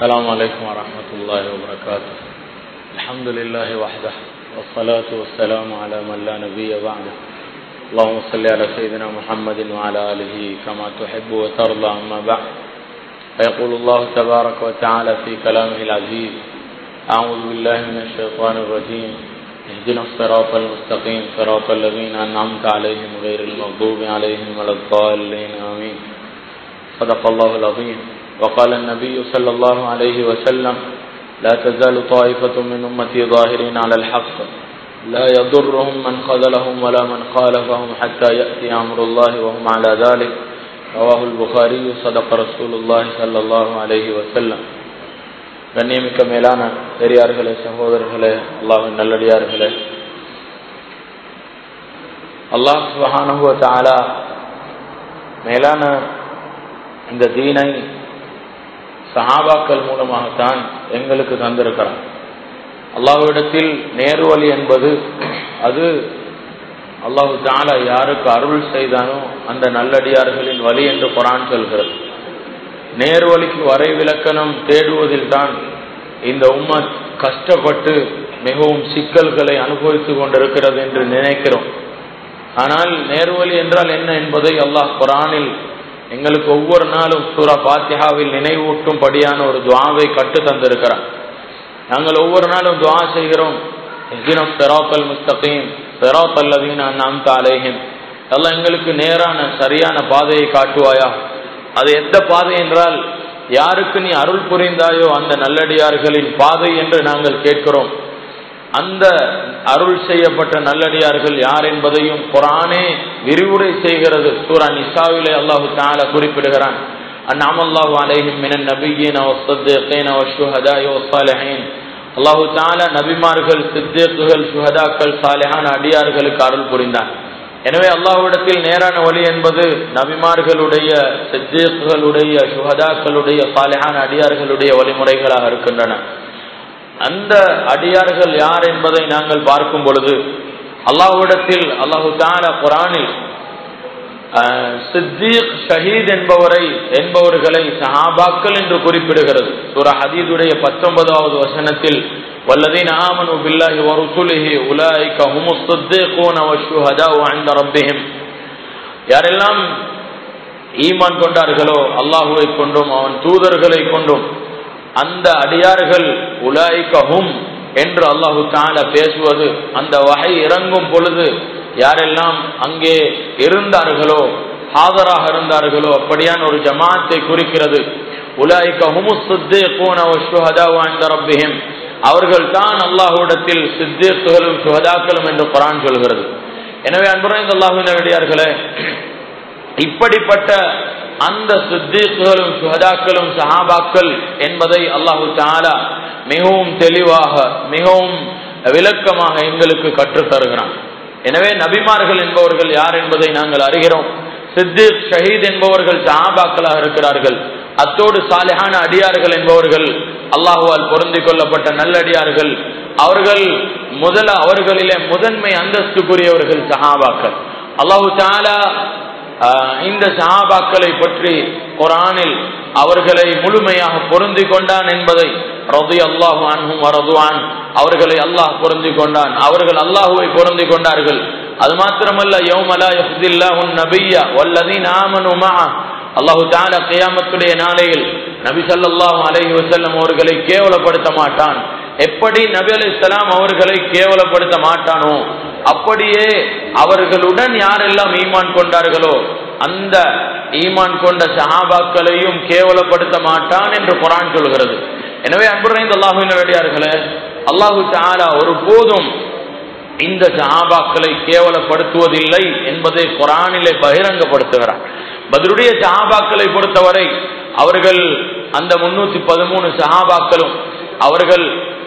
السلام عليكم ورحمة الله وبركاته الحمد لله وحده والصلاة والسلام على من لا نبي بعده اللهم صل على سيدنا محمد وعلى آله كما تحب وترضى أما بعد فيقول الله تبارك وتعالى في كلامه العزيز أعوذ بالله من الشيطان الرجيم اهدنا الصراط المستقيم صراط الذين أنعمت عليهم غير المغضوب عليهم ولا الضالين آمين صدق الله العظيم وقال النبي صلى الله عليه وسلم لا تزال طائفة من أمتي ظاهرين على الحق لا يضرهم من خذلهم ولا من خالفهم حتى يأتي أمر الله وهم على ذلك رواه البخاري صدق رسول الله صلى الله عليه وسلم கண்ணியமிக்க மேலான பெரியார்களே சகோதரர்களே அல்லாஹின் நல்லடியார்களே அல்லாஹ் சுபஹானஹு தாலா மேலான இந்த தீனை சஹாபாக்கள் மூலமாகத்தான் எங்களுக்கு தந்திருக்கிறான் அல்லாஹ்விடத்தில் நேர்வழி என்பது அது அல்லாஹு தாலா யாருக்கு அருள் செய்தானோ அந்த நல்லடியார்களின் வழி என்று குரான் சொல்கிறது நேர்வழிக்கு வரை விளக்கணம் தேடுவதில் தான் இந்த உம்மத் கஷ்டப்பட்டு மிகவும் சிக்கல்களை அனுபவித்துக் கொண்டிருக்கிறது என்று நினைக்கிறோம் ஆனால் நேர்வழி என்றால் என்ன என்பதை அல்லாஹ் குரானில் எங்களுக்கு ஒவ்வொரு நாளும் சூரா பாத்தியாவில் நினைவூட்டும்படியான ஒரு துவாவை கட்டு தந்திருக்கிறார் நாங்கள் ஒவ்வொரு நாளும் துவா செய்கிறோம் செராத்தல் முஸ்தகீம் செராத்தல் அதீன் அண்ணாம் தாலேஹிம் எல்லாம் எங்களுக்கு நேரான சரியான பாதையை காட்டுவாயா அது எந்த பாதை என்றால் யாருக்கு நீ அருள் புரிந்தாயோ அந்த நல்லடியார்களின் பாதை என்று நாங்கள் கேட்கிறோம் அந்த அருள் செய்யப்பட்ட நல்லடியார்கள் யார் என்பதையும் குரானே விரிவுரை செய்கிறது சூரா நிசாவிலே அல்லாஹு தால குறிப்பிடுகிறான் அந்நாம் அல்லாஹு அலைஹிம் மினன் நபியின் அல்லாஹு தால நபிமார்கள் சித்தேக்குகள் சுஹதாக்கள் சாலையான அடியார்களுக்கு அருள் புரிந்தான் எனவே அல்லாஹ்விடத்தில் நேரான வழி என்பது நபிமார்களுடைய சித்தேக்குகளுடைய சுஹதாக்களுடைய சாலையான அடியார்களுடைய வழிமுறைகளாக இருக்கின்றன அந்த அடியார்கள் யார் என்பதை நாங்கள் பார்க்கும் பொழுது அல்லாஹ்விடத்தில் அல்லாஹு தால குரானில் சித்தீக் ஷஹீத் என்பவரை என்பவர்களை சஹாபாக்கள் என்று குறிப்பிடுகிறது சூரா ஹதீதுடைய பத்தொன்பதாவது வசனத்தில் والذين آمنوا بالله ورسله أولئك هم الصديقون والشهداء عند ربهم யாரெல்லாம் ஈமான் கொண்டார்களோ அல்லாஹுவை கொண்டும் அவன் தூதர்களை கொண்டும் அந்த அடியார்கள் உலாய்கஹும் என்று அல்லாஹு தால பேசுவது அந்த வகை இறங்கும் பொழுது யாரெல்லாம் அங்கே இருந்தார்களோ ஆதராக இருந்தார்களோ அப்படியான ஒரு ஜமாத்தை குறிக்கிறது உலாய்கஹுமுஸ்தேபிஹிம் அவர்கள் தான் அல்லாஹுடத்தில் சித்தேக்குகளும் சுகதாக்களும் என்று குரான் சொல்கிறது எனவே அன்புரைந்த அல்லாஹுவினடியார்களே இப்படிப்பட்ட அந்த சித்தீக்குகளும் சுகதாக்களும் சஹாபாக்கள் என்பதை அல்லாஹு தாலா மிகவும் தெளிவாக மிகவும் விளக்கமாக எங்களுக்கு கற்றுத் தருகிறான் எனவே நபிமார்கள் என்பவர்கள் யார் என்பதை நாங்கள் அறிகிறோம் சித்திக் ஷஹீத் என்பவர்கள் சஹாபாக்களாக இருக்கிறார்கள் அத்தோடு சாலையான அடியார்கள் என்பவர்கள் அல்லாஹுவால் பொருந்தி கொள்ளப்பட்ட நல்லடியார்கள் அவர்கள் முதல அவர்களிலே முதன்மை அந்தஸ்துக்குரியவர்கள் சஹாபாக்கள் அல்லாஹு தாலா இந்த சஹாபாக்களை பற்றி குரானில் அவர்களை முழுமையாக பொருந்தி கொண்டான் என்பதை ரது அல்லாஹு அன்ஹும் வரதுவான் அவர்களை அல்லாஹ் பொருந்தி கொண்டான் அவர்கள் அல்லாஹுவை பொருந்தி கொண்டார்கள் அது மாத்திரமல்ல யௌமலா யஹ்தில்லாஹு நபிய்ய வல்லதீன் ஆமனு மஅ அல்லாஹு தஆலா கியாமத்துடைய நாளையில் நபி ஸல்லல்லாஹு அலைஹி வஸல்லம் அவர்களை கேவலப்படுத்த மாட்டான் எப்படி நபி அலைஹிஸ்ஸலாம் அவர்களை கேவலப்படுத்த மாட்டானோ அப்படியே அவர்களுடன் யாரெல்லாம் ஈமான் கொண்டார்களோ அந்த ஈமான் கொண்ட சஹாபாக்களையும் கேவலப்படுத்த மாட்டான் என்று குரான் சொல்கிறது எனவே அன்புரைந்த அல்லாஹுவினடியார்களே அல்லாஹு தாலா ஒரு போதும் இந்த சஹாபாக்களை கேவலப்படுத்துவதில்லை என்பதை குரானிலே பகிரங்கப்படுத்துகிறார் பதிலுடைய சஹாபாக்களை பொறுத்தவரை அவர்கள் அந்த முன்னூத்தி பதிமூணு சஹாபாக்களும் அவர்கள்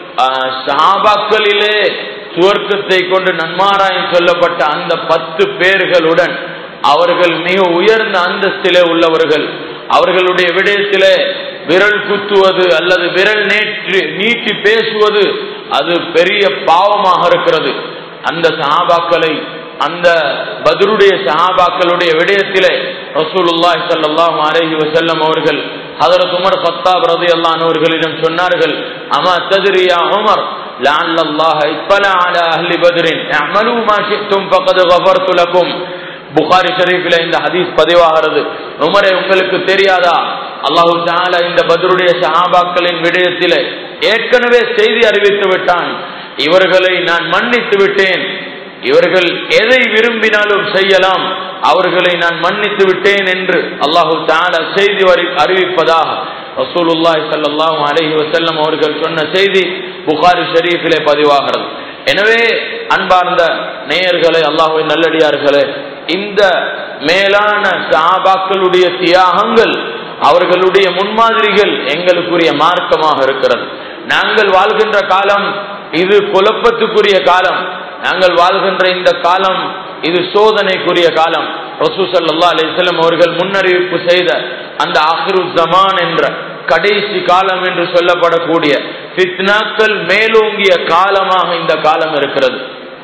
சஹாபாக்களிலே சுவர்க்கத்தை கொண்டு நன்மாராயம் சொல்லப்பட்ட அந்த பத்து பேர்களுடன் அவர்கள் மிக உயர்ந்த அந்தஸ்திலே உள்ளவர்கள் அவர்களுடைய விடயத்திலே விரல் குத்துவது அல்லது விரல் நேற்று நீட்டி பேசுவது அது பெரிய பாவமாக இருக்கிறது அந்த சஹாபாக்களை அந்த பத்ருடைய சஹாபாக்களுடைய விடயத்திலே ரசூலுல்லாஹி ஸல்லல்லாஹு அலைஹி வஸல்லம் அவர்கள் ஹதரத் உமர் கத்தாப் ரலியல்லாஹு அவர்களிடம் சொன்னார்கள் அமா தத்ரியா உமர் لعل الله اطلع على اهل بدر اعملوا ما شئتم فقد غفرت لكم புகாரி ஷரீஃபில் இந்த ஹதீஸ் பதிவாகிறது உமரே உங்களுக்கு தெரியாதா அல்லாஹு தாலா இந்த பத்ருடைய சஹாபாக்களின் விடயத்திலே ஏற்கனவே செய்தி அறிவித்து விட்டான் இவர்களை நான் மன்னித்து விட்டேன் இவர்கள் எதை விரும்பினாலும் செய்யலாம் அவர்களை நான் மன்னித்து விட்டேன் என்று அல்லாஹு தாலா செய்தி அறிவிப்பதாக ரசூலுல்லாஹி ஸல்லல்லாஹு அலைஹி வஸல்லம் அவர்கள் சொன்ன செய்தி புகாரி ஷரீஃபிலே பதிவாகிறது எனவே அன்பார்ந்த நேயர்களே அல்லாஹுவின் நல்லடியார்களே இந்த மேலான சஹாபாக்களுடைய தியாகங்கள் அவர்களுடைய முன்மாதிரிகள் எங்களுக்குரிய மார்க்கமாக இருக்கிறது நாங்கள் வாழ்கின்ற காலம் இது குழப்பத்துக்குரிய காலம் நாங்கள் வாழ்கின்ற இந்த காலம் இது சோதனைக்குரிய காலம் ரசூ சல்லா அலிஸ்லம் அவர்கள் முன்னறிவிப்பு செய்த அந்த ஆஹிரு ஜமான் என்ற கடைசி காலம் என்று சொல்லப்படக்கூடிய ஃபித்னாக்கள் மேலோங்கிய காலமாக இந்த காலம் இருக்கிறது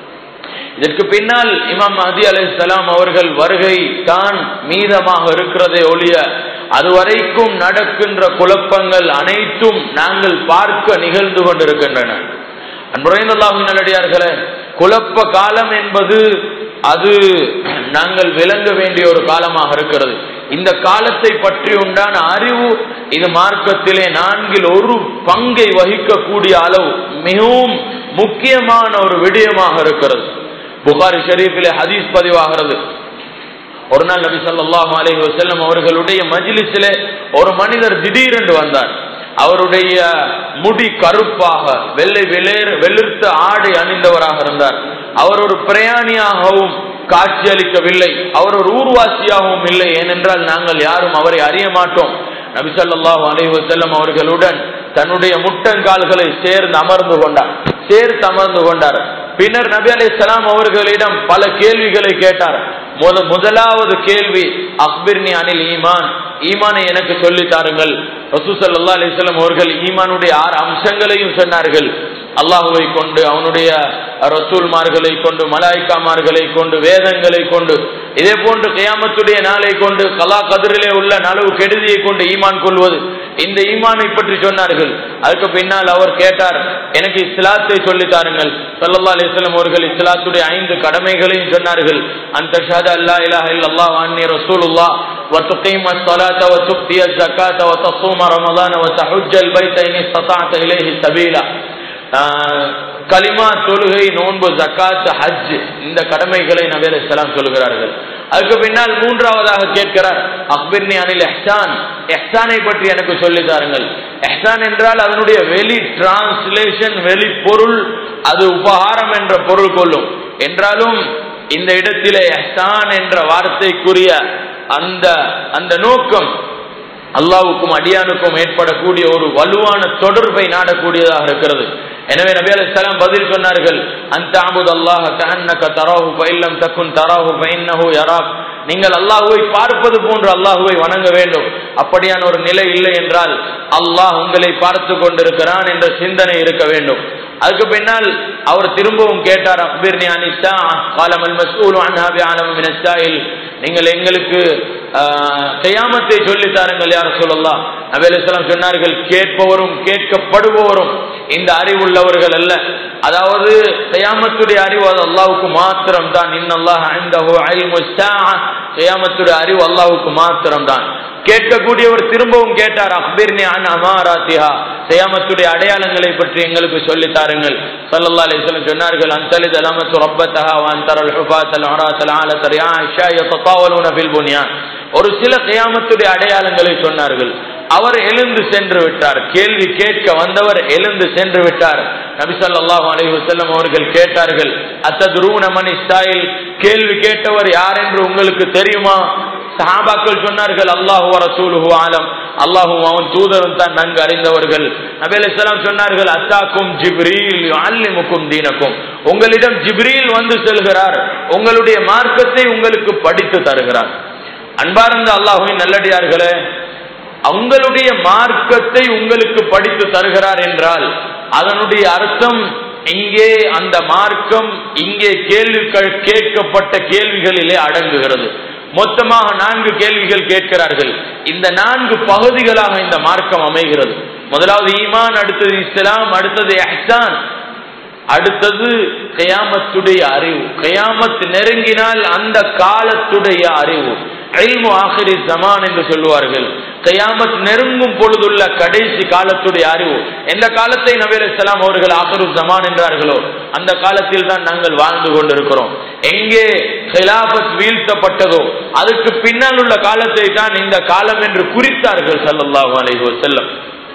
இதற்கு பின்னால் இமாம் மஹதி அலைஹிஸ்ஸலாம் அவர்கள் வருகை தான் மீதமாக இருக்கிறதே ஒழிய அதுவரைக்கும் நடக்கின்ற குழப்பங்கள் அனைத்தும் நாங்கள் பார்க்க நிகழ்ந்து கொண்டிருக்கின்றன அன்புரைந்தல்லாஹின் நல்லடியார்களே குழப்ப காலம் என்பது அது நாங்கள் விளங்க வேண்டிய ஒரு காலமாக இருக்கிறது இந்த காலத்தை பற்றி உண்டான அறிவு இது மார்க்கத்திலே நான்கில் ஒரு பங்கை வகிக்கக்கூடிய அளவு மிகவும் முக்கியமான ஒரு விடயமாக இருக்கிறது புகாரி ஷரீஃபிலே ஹதீஸ் பதிவாகிறது ஒரு நாள் நபி ஸல்லல்லாஹு அலைஹி வஸல்லம் அவர்களுடைய மஜ்லிஸிலே ஒரு மனிதர் திடீரென்று வந்தார் அவருடைய முடி கருப்பாக வெள்ளை வெளிர் வெளுத்த ஆடை அணிந்தவராக இருந்தார் அவர் ஒரு பிரயாணியாகவும் காட்சியளிக்கவில்லை அவர் ஒரு ஊர்வாசியாகவும் இல்லை ஏனென்றால் நாங்கள் யாரும் அவரை அறிய மாட்டோம் நபிசல்லாஹு அலைஹி வஸல்லம் அவர்களுடன் தன்னுடைய முட்டங்கால்களை சேர்ந்து அமர்ந்து கொண்டார் சேர்த்து அமர்ந்து கொண்டார் பின்னர் நபி அலி சலாம் அவர்களிடம் பல கேள்விகளை கேட்டார் முத- முதலாவது கேள்வி அக்பிர்னி அனில் ஈமான் ஈமானை எனக்கு சொல்லி தாருங்கள் ரசூசல்லா அலிஸ்லாம் அவர்கள் ஈமானுடைய ஆறு அம்சங்களையும் சொன்னார்கள் அல்லாஹுவை கொண்டு அவனுடைய ரசூல்மார்களை கொண்டு மலாய்க்காமார்களை கொண்டு வேதங்களை கொண்டு இதே போன்று கியாமத்துடைய நாளை கொண்டு கலா கதிரிலே உள்ள நலவு கெடுதியை கொண்டு ஈமான் கொள்வது இந்த ஈமானை பற்றி சொன்னார்கள் அதுக்கு பின்னால் அவர் கேட்டார் எனக்கு இஸ்லாத்தை சொல்லி தாருங்கள் சல்லல்லா அலிஸ்லாம் அவர்கள் இஸ்லாத்துடைய ஐந்து கடமைகளையும் சொன்னார்கள் அந்த ஷஹத அல்லா இலாஹ இல்லல்லாஹ் அன்னி ரசூலுல்லாஹ் وتقيم الصلاة وتؤتي الزكاة وتصوم رمضان وتحج البيت إن استطعت إليه سبيلا ஆஹ் கலிமா தொழுகை நோன்பு ஜக்காத் ஹஜ் இந்த கடமைகளை நபி அலைஹிஸ்ஸலாம் சொல்கிறார்கள் அதுக்கு பின்னால் மூன்றாவதாக கேட்கிறார் அக்பிர்னி அனில் எஹ்சான் எஹ்சானை பற்றி எனக்கு சொல்லி தாருங்கள் எஹ்சான் என்றால் அதனுடைய வெளி டிரான்ஸ்லேஷன் வெளி பொருள் அது உபகாரம் என்ற பொருள் கொள்ளும் என்றாலும் இந்த இடத்திலே எஹ்சான் என்ற வார்த்தைக்குரிய அந்த அந்த நோக்கம் அல்லாவுக்கும் அடியானுக்கும் ஏற்படக்கூடிய ஒரு வலுவான தொடர்பை நாடக்கூடியதாக இருக்கிறது எனவே நபி அலைஹிஸ்ஸலாம் பதில் சொன்னார்கள் அந்த அபுத் அல்லாஹ் கஹன்னக தராஹு ஃபைல்லம் தக்குன் தராஹு ஃபைன்னஹு யராக் நீங்கள் அல்லாஹுவை பார்ப்பது போன்று அல்லாஹுவை வணங்க வேண்டும் அப்படியான ஒரு நிலை இல்லை என்றால் அல்லாஹ் உங்களை பார்த்து கொண்டிருக்கிறான் என்ற சிந்தனை இருக்க வேண்டும் அதுக்கு பின்னால் அவர் திரும்பவும் கேட்டார் அக்பிர்னி அனிஸ்ஸா காலமல் மஸ்ஊல் அன்ஹா பிஅலம் மின் அஸ்ஸாயில் நீங்கள் எங்களுக்கு கயாமத்தை சொல்லி தாருங்கள் யார் சொல்லலாம் நபி அலைஹிஸ்ஸலாம் சொன்னார்கள் கேட்பவரும் கேட்கப்படுபவரும் இந்த அறிவுள்ளவர்கள் அல்ல அதாவது கயாமத்துடைய அறிவு அது அல்லாவுக்கு மாத்திரம் தான் இன்னல்லாஹ் இன்தஹு இல்மு ஸாஅ கயாமத்துடைய அறிவு அல்லாவுக்கு மாத்திரம் தான் கேட்கக்கூடியவர் திரும்பவும் கேட்டார் அக்பிர்னி அன் அமாராத்திஹா கயாமத்துடைய அடையாளங்களை பற்றி எங்களுக்கு சொல்லி தாருங்கள் ஸல்லல்லாஹு அலைஹி வஸல்லம் சொன்னார்கள் அன்தலித லமத்து ரப்பத்தஹா வ அன்தரல் ஹுஃபாத்தல் உராத்தல் ஆலத்தல் யாஷா யததாவலூன ஃபில் புன்யான் ஒரு சில கயாமத்துடைய அடையாளங்களை சொன்னார்கள் அவர் எழுந்து சென்று விட்டார் கேள்வி கேட்க வந்தவர் எழுந்து சென்று விட்டார் நபி ஸல்லல்லாஹு அலைஹி வஸல்லம் அவர்கள் கேட்டார்கள் அத்ததுரூன மணி ஸ்டாயில் கேள்வி கேட்டவர் யார் என்று உங்களுக்கு தெரியுமா சஹாபாக்கள் சொன்னார்கள் அல்லாஹு ரசூலுஹு ஆலம் அல்லாஹும் அவன் தூதரும் தான் நன்கு அறிந்தவர்கள் நபி அலைஹிஸ்ஸலாம் சொன்னார்கள் அத்தாக்கும் ஜிப்ரீல் அல்லிமுக்கும் தீனக்கும் உங்களிடம் ஜிப்ரீல் வந்து செல்கிறார் உங்களுடைய மார்க்கத்தை உங்களுக்கு படித்து தருகிறார் அன்பார்ந்த அல்லாஹுவின் நல்லடியார்களே உங்களுடைய மார்க்கத்தை உங்களுக்கு படித்து தருகிறார் என்றால் அதனுடைய அர்த்தம் இங்கே அந்த மார்க்கம் இங்கே கேள்வி கேட்கப்பட்ட கேள்விகளிலே அடங்குகிறது மொத்தமாக நான்கு கேள்விகள் கேட்கிறார்கள் இந்த நான்கு பகுதிகளாக இந்த மார்க்கம் அமைகிறது முதலாவது ஈமான் அடுத்தது இஸ்லாம் அடுத்தது எஹ்சான் அடுத்தது கயாமத்துடைய அறிவு கயாமத் நெருங்கினால் அந்த காலத்துடைய அறிவு இல்மு ஆஹிரி ஜமான் என்று சொல்லுவார்கள் கயாமத் நெருங்கும் பொழுதுள்ள கடைசி காலத்துடைய அறிவு எந்த காலத்தை நபி அலைஹிஸ்ஸலாம் அவர்கள் ஆஹிரு ஜமான் என்றார்களோ அந்த காலத்தில் தான் நாங்கள் வாழ்ந்து கொண்டிருக்கிறோம் எங்கே ஹிலாபத் வீழ்த்தப்பட்டதோ அதுக்கு பின்னால் உள்ள காலத்தை தான் இந்த காலம் என்று குறித்தார்கள் ஸல்லல்லாஹு அலைஹி வஸல்லம்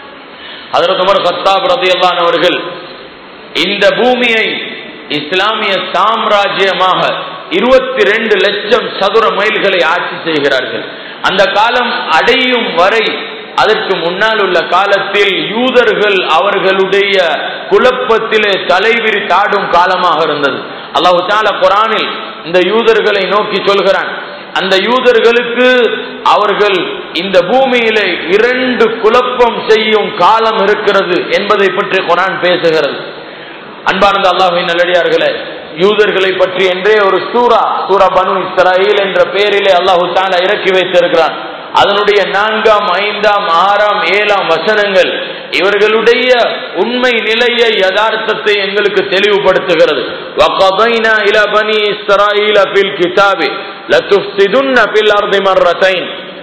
ஹஜரத் உமர் கத்தாப் ரலியல்லாஹு அவர்கள் இந்த பூமியை இஸ்லாமிய சாம்ராஜ்யமாக இருபத்தி ரெண்டு லட்சம் சதுர மைல்களை ஆட்சி செய்கிறார்கள் அந்த காலம் அடையும் வரை அதற்கு முன்னால் உள்ள காலத்தில் யூதர்கள் அவர்களுடைய குழப்பத்திலே தலைவிரி தாடும் காலமாக இருந்தது அல்லாஹு தால குரானில் இந்த யூதர்களை நோக்கி சொல்கிறான் அந்த யூதர்களுக்கு அவர்கள் இந்த பூமியிலே இரண்டு குழப்பம் செய்யும் காலம் இருக்கிறது என்பதை பற்றி குரான் பேசுகிறது அன்பார்ந்த அல்லாஹின் நல்லடியார்களே யூதர்களை பற்றி என்றே ஒரு சூரா சூரா பனு இஸ்ராயில் என்ற பெயரிலே அல்லாஹு தாலா இறக்கி வைத்திருக்கிறான் அதனுடைய நான்காம் ஐந்தாம் ஆறாம் ஏழாம் வசனங்கள் இவர்களுடைய உண்மை நிலையை யதார்த்தத்தை எங்களுக்கு தெளிவுபடுத்துகிறது وَقَضَيْنَا إِلَى بَنِي إِسْرَائِيلَ فِي الْكِتَابِ لَتُفْسِدُنَّ فِي الْأَرْضِ مَرَّتَيْنِ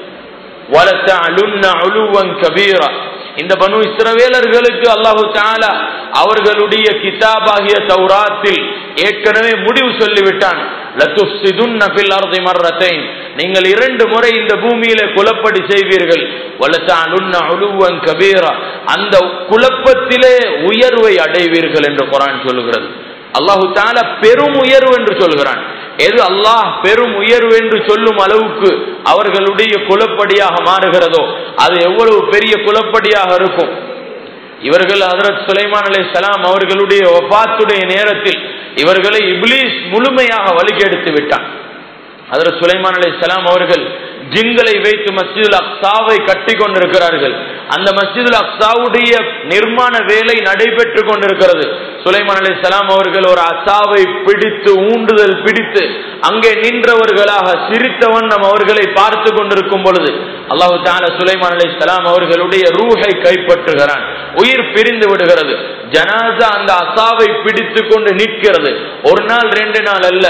وَلَتَعْلُنَّ عُلُوًّا كَبِيرًا இந்த பனு இஸ்ரவேலர்களுக்கு அல்லாஹு தாலா அவர்களுடைய கிதாபாகிய தௌராத்தில் ஏற்கனவே முடிவு சொல்லிவிட்டான் லத்துஃப்சிதுன்ன ஃபில் அர்தி மர்ரத்தைன் நீங்கள் இரண்டு முறை இந்த பூமியில குலப்படி செய்வீர்கள் வலத்தாலுன்ன உலுவன் கபீரா அந்த குழப்பத்திலே உயர்வை அடைவீர்கள் என்று குரான் சொல்லுகிறது அல்லாஹு தாலா பெரும் உயர்வு என்று சொல்கிறான் எது அல்லாஹ் பெரும் உயர்வு என்று சொல்லும் அளவுக்கு அவர்களுடைய குலப்படியாக மாறுகிறதோ அது எவ்வளவு பெரிய குலப்படியாக இருக்கும் இவர்கள் ஹதரத் சுலைமான் அலை சலாம் அவர்களுடைய ஒபாத்துடைய நேரத்தில் இவர்களை இப்லீஸ் முழுமையாக வழிகெடுத்து விட்டான் ஹதரத் சுலைமான் அலை சலாம் அவர்கள் ஜிங்களை வைத்து மஸ்ஜிதுல் அக்சாவை கட்டி கொண்டிருக்கிறார்கள் அந்த மஸ்ஜிதுல் அக்சாவுடைய நிர்மாண வேலை நடைபெற்று கொண்டிருக்கிறது சுலைமான் அலி சலாம் அவர்கள் ஒரு அசாவை பிடித்து ஊண்டுதல் பிடித்து அங்கே நின்றவர்களாக சிரித்த வண்ணம் அவர்களை பார்த்து கொண்டிருக்கும் பொழுது அல்லாஹு தால சுலைமான் அலி சலாம் அவர்களுடைய ரூஹை கைப்பற்றுகிறான் உயிர் பிரிந்து விடுகிறது ஜனாசா அந்த அசாவை பிடித்து கொண்டு நிற்கிறது ஒரு நாள் ரெண்டு நாள் அல்ல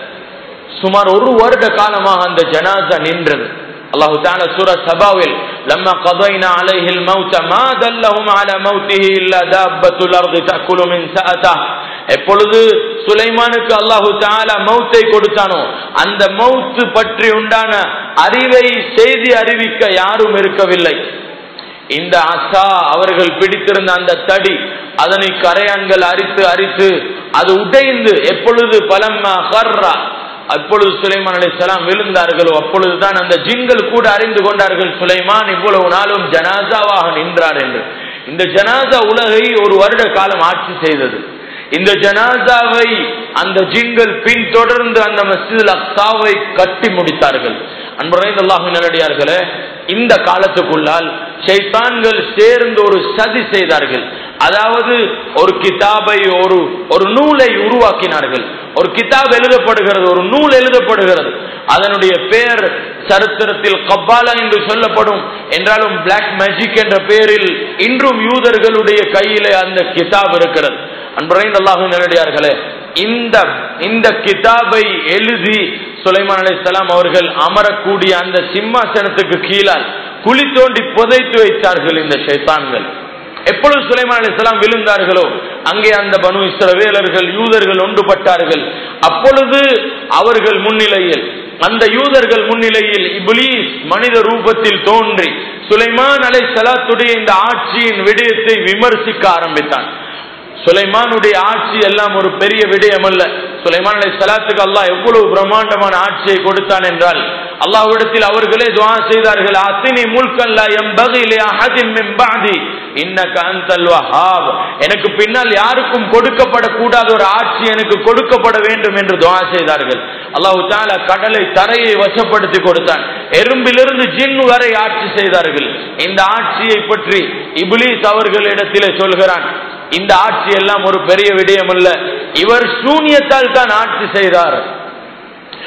சுமார் ஒரு வருட காலமாக அந்த ஜனாசா நின்றது அல்லாஹு தால சூர சபாவில் لما قضينا عليه الموت ما دلهم على موته الا دابة الارض تأكل من سأته எப்பொழுது சுலைமானுக்கு அல்லாஹு தாலா மௌத்தை கொடுத்தானோ அந்த மௌத்து பற்றி உண்டான அறிவை செய்தி அறிவிக்க யாரும் இருக்கவில்லை இந்த அசா அவர்கள் பிடித்திருந்த அந்த தடி அதனை கரையான்கள் அரித்து அரித்து அது உடைந்து எப்பொழுது பலம்மா ஹர்ரா அப்பொழுது சுலைமான் அலி சலாம் விழுந்தார்களோ அப்பொழுதுதான் அந்த ஜின்கள் கூட அறிந்து கொண்டார்கள் சுலைமான் இவ்வளவு நாளும் ஜனாசாவாக நின்றார் என்று இந்த ஜனாசா உலகை ஒரு வருட காலம் ஆட்சி செய்தது இந்த ஜனாசாவை அந்த ஜின்கள் பின்தொடர்ந்து அந்த மஸ்ஜித் அக்சாவை கட்டி முடித்தார்கள் அன்புரைந்த அல்லாஹு நல்லடியார்களே இந்த காலத்துக்குள்ளால் ஷைத்தான்கள் சேர்ந்து ஒரு சதி செய்தார்கள் அதாவது ஒரு கிதாபை ஒரு ஒரு நூலை உருவாக்கினார்கள் ஒரு கிதாப் எழுதப்படுகிறது ஒரு நூல் எழுதப்படுகிறது அதனுடைய பெயர் சரித்திரத்தில் கப்பாலா என்று சொல்லப்படும் என்றாலும் பிளாக் மேஜிக் என்ற பெயரில் இன்றும் யூதர்களுடைய கையிலே அந்த கிதாப் இருக்கிறது அன்புரைந்த அல்லாஹு நல்லடியார்களே இந்த இந்த கிதாபை எழுதி சுலைமான் அலைசலாம் அவர்கள் அமரக்கூடிய அந்த சிம்மாசனத்துக்கு கீழால் குழி தோண்டி புதைத்து வைத்தார்கள் இந்த ஷைத்தான்கள் எப்பொழுது சுலைமான் அலிஸ்லாம் விழுந்தார்களோ அங்கே அந்த பனு இஸ்ரவேலர்கள் யூதர்கள் ஒன்றுபட்டார்கள் அப்பொழுது அவர்கள் முன்னிலையில் அந்த யூதர்கள் முன்னிலையில் இப்லீஸ் மனித ரூபத்தில் தோன்றி சுலைமான் அலை சலாத்துடைய இந்த ஆட்சியின் விடயத்தை விமர்சிக்க ஆரம்பித்தான் சுலைமானுடைய ஆட்சி எல்லாம் ஒரு பெரிய விடயம் அல்ல சுலைமான் அலை சலாத்துக்கு அல்லாஹ் எவ்வளவு பிரம்மாண்டமான ஆட்சியை கொடுத்தான் என்றால் அல்லாஹ்விடத்தில் அவர்களே துவா செய்தார்கள் அத்தினி முல்கல்லா எம்பகிலே அஹதின் மின் பாதி இன்னக அந்தல் வஹாப் எனக்கு பின்னால் யாருக்கும் கொடுக்கப்படக்கூடாத ஒரு ஆட்சி எனக்கு கொடுக்கப்பட வேண்டும் என்று துவா செய்தார்கள் அல்லாஹு தாலா கடலை தரையை வசப்படுத்தி கொடுத்தான் எறும்பிலிருந்து ஜின் வரை ஆட்சி செய்தார்கள் இந்த ஆட்சியை பற்றி இபிலிஸ் அவர்களிடத்திலே சொல்கிறான் இந்த ஆட்சி எல்லாம் ஒரு பெரிய விடயம் அல்ல இவர் சூன்யத்தால் தான் ஆட்சி செய்தார்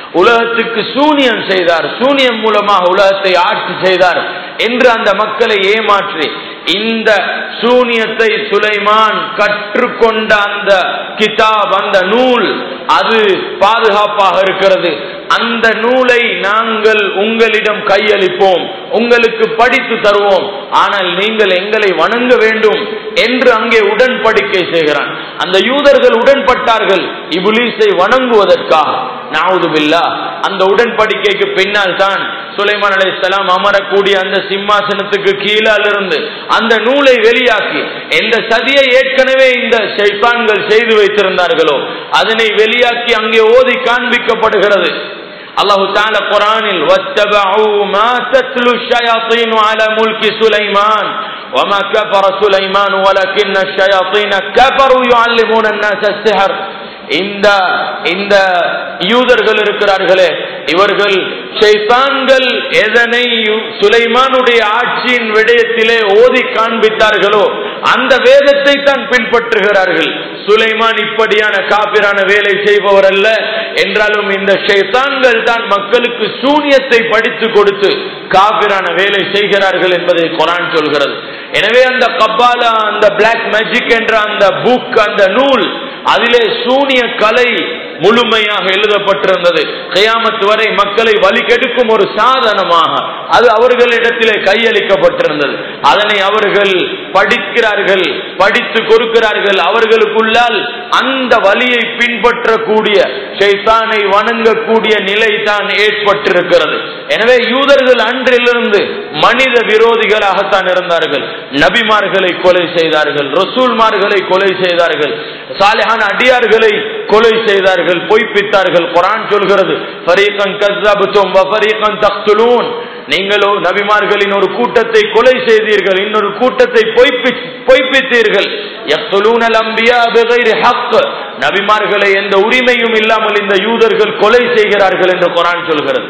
உலகத்துக்கு சூனியம் செய்தார் சூனியம் மூலமாக உலகத்தை ஆட்சி செய்தார் என்று அந்த மக்களை ஏமாற்றி இந்த சூனியத்தை சுலைமான் கற்றுக்கொண்ட அந்த கிதாப் அந்த நூல் அது பாதுகாப்பாக இருக்கிறது அந்த நூலை நாங்கள் உங்களிடம் கையளிப்போம் உங்களுக்கு படித்து தருவோம் ஆனால் நீங்கள் எங்களை வணங்க வேண்டும் என்று அங்கே உடன்படிக்கை செய்கிறான் அந்த யூதர்கள் உடன்பட்டார்கள் இபுலீஸை வணங்குவதற்காக நாவுதுபில்லா அந்த உடன்படிக்கைக்கு பின்னால் தான் சுலைமான் அலைஹிஸ்ஸலாம் அமரக்கூடிய அந்த சிம்மாசனத்துக்கு கீழால் இருந்து அந்த நூலை வெளியாக்கி எந்த சதியை ஏற்கனவே இந்த ஷைத்தான்கள் செய்து வைத்திருந்தார்களோ அதனை வெளியாக்கி அங்கே ஓதி காண்பிக்கப்படுகிறது அல்லாஹு தால குரானில் واتبعوا ما تتلو الشياطين على ملك سليمان وما كفر سليمان ولكن الشياطين كفروا يعلمون الناس السحر இந்த இந்த யூதர்கள் இருக்கிறார்களே இவர்கள் ஷைத்தான்கள் எதனை சுலைமானுடைய ஆட்சியின் விடயத்திலே ஓதி காண்பித்தார்களோ அந்த வேதத்தை தான் பின்பற்றுகிறார்கள் சுலைமான் இப்படியான காப்பிரான வேலை செய்பவர் அல்ல என்றாலும் இந்த ஷைத்தான்கள் தான் மக்களுக்கு சூனியத்தை படித்து கொடுத்து காப்பிரான வேலை செய்கிறார்கள் என்பதை குரான் சொல்கிறது எனவே அந்த கப்பாலா அந்த பிளாக் மேஜிக் என்ற அந்த புக் அந்த நூல் அதிலே சூனிய கலை முழுமையாக எழுதப்பட்டிருந்தது கயாமத்து வரை மக்களை வலிகெடுக்கும் ஒரு சாதனமாக அது அவர்களிடத்திலே கையளிக்கப்பட்டிருந்தது அதனை அவர்கள் படிக்கிறார்கள் படித்து கொடுக்கிறார்கள் அவர்களுக்குள்ளால் அந்த வழியை பின்பற்றக்கூடிய ஷைத்தானை வணங்கக்கூடிய நிலை தான் ஏற்பட்டிருக்கிறது எனவே யூதர்கள் அன்றிலிருந்து மனித விரோதிகளாகத்தான் இருந்தார்கள் நபிமார்களை கொலை செய்தார்கள் ரசூல்மார்களை கொலை செய்தார்கள் சாலிஹான அடியார்களை கொலை செய்தார்கள் பொய்ப்பித்தார்கள் குரான் சொல்கிறது ஃபரீகன் கஸ்ஸப்தும் வ ஃபரீகன் தக்துலூன் நீங்களோ நபிமார்களின் ஒரு கூட்டத்தை கொலை செய்தீர்கள் இன்னொரு கூட்டத்தை பொய்ப்பி பொய்ப்பித்தீர்கள் யக்துலூனல் அம்பியா பிகைரி ஹக் நபிமார்களை எந்த உரிமையும் இல்லாமல் இந்த யூதர்கள் கொலை செய்கிறார்கள் என்று குரான் சொல்கிறது